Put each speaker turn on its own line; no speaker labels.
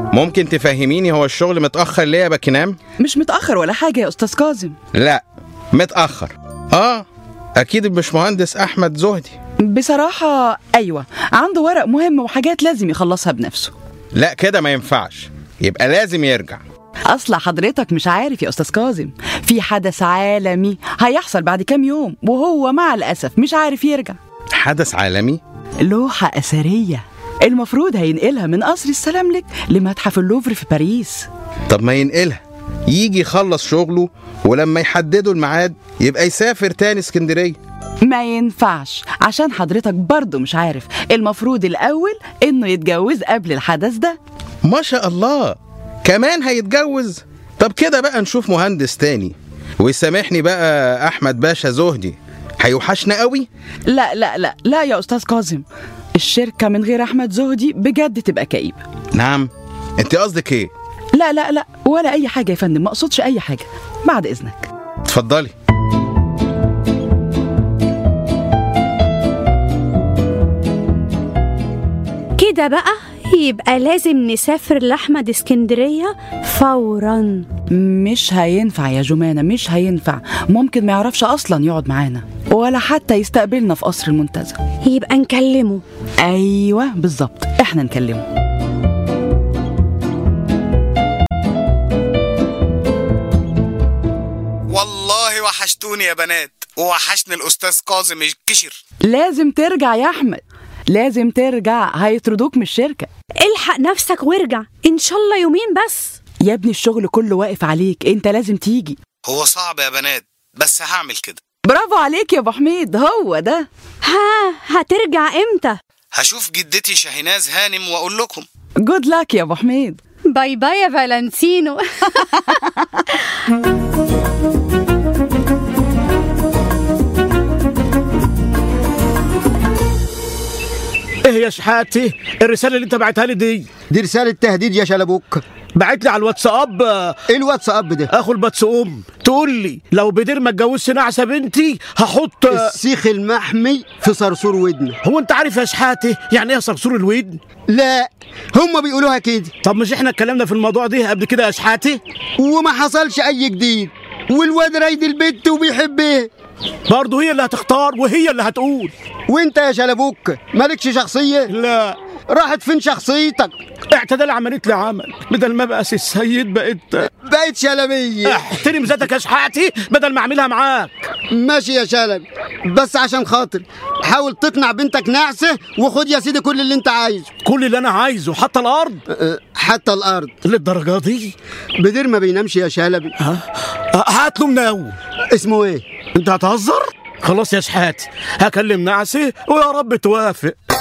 ممكن تفهميني هو الشغل متأخر ليه يا باكينام؟
مش متأخر ولا حاجة يا أستاذ كاظم
لا متأخر اه اكيد الباشمهندس احمد زهدي
بصراحة أيوة عنده ورق مهم وحاجات لازم يخلصها بنفسه
لا كده ما ينفعش يبقى لازم يرجع
أصل حضرتك مش عارف يا أستاذ كاظم في حدث عالمي هيحصل بعد كام يوم وهو مع الأسف مش عارف يرجع
حدث عالمي
لوحة أثرية المفروض هينقلها من قصر السلاملك لمتحف اللوفر في باريس
طب ما ينقلها يجي يخلص شغله ولما يحددوا الميعاد يبقى يسافر تاني اسكندريه
ما ينفعش عشان حضرتك برضه مش عارف المفروض الأول إنه يتجوز قبل الحدث ده
ما شاء الله كمان هيتجوز طب كده بقى نشوف مهندس تاني ويسامحني بقى احمد باشا زهدي هيوحشنا قوي
لا لا لا لا يا أستاذ كاظم الشركة من غير أحمد زهدي بجد تبقى كئيبة
نعم انت قصدك ايه
لا لا لا ولا أي حاجة يا فندم ما أقصدش أي حاجة بعد إذنك
اتفضلي
كده بقى يبقى لازم نسافر لأحمد اسكندرية فورا
مش هينفع يا جمانة مش هينفع ممكن ما يعرفش أصلا يقعد معانا ولا حتى يستقبلنا في قصر المنتزه
يبقى نكلمه
أيوة بالظبط إحنا نكلمه
والله وحشتوني يا بنات ووحشني الاستاذ كاظم الكشر
لازم ترجع يا أحمد لازم ترجع هيطردوك من الشركة
الحق نفسك وارجع إن شاء الله يومين بس
يا ابني الشغل كله واقف عليك انت لازم تيجي
هو صعب يا بنات بس هعمل كده
برافو عليك يا ابو حميد هو ده
ها هترجع امتى
هشوف جدتي شاهيناز هانم واقول لكم
جود لاك يا ابو حميد
باي باي يا فالنتينو
ايه يا شحاتي الرساله اللي انت بعتها لي دي
دي رسالة تهديد يا شلبوك
بعت لي على الواتساب آه،
ايه الواتساب ده
اخو البتسوم تقول لي لو بدير ما اتجوزش نعسه بنتي هحط آه،
السيخ المحمي في صرصور ودنه
هو انت عارف يا شحاتي يعني ايه صرصور الودن
لا هم بيقولوها كده
طب مش احنا اتكلمنا في الموضوع ده قبل كده يا شحاتي
وما حصلش اي جديد والواد رايد البت وبيحبها
برضه هي اللي هتختار وهي اللي هتقول
وانت يا شلبوك مالكش شخصية
لا
راحت فين شخصيتك
اعتدال عملت لي عمل بدل ما بقى السيد بقيت
بقيت شلبية
احترم ذاتك يا شحاتي بدل ما اعملها معاك
ماشي يا شلبي بس عشان خاطر حاول تقنع بنتك نعسة وخد يا سيدي كل اللي انت عايزه
كل اللي انا عايزه حتى الارض
أه، حتى الارض
للدرجه دي
بدير ما بينامش يا شلبي
ها هات له منوم
اسمه ايه
انت هتهزر خلاص يا شحاتي هكلم نعسي ويا رب توافق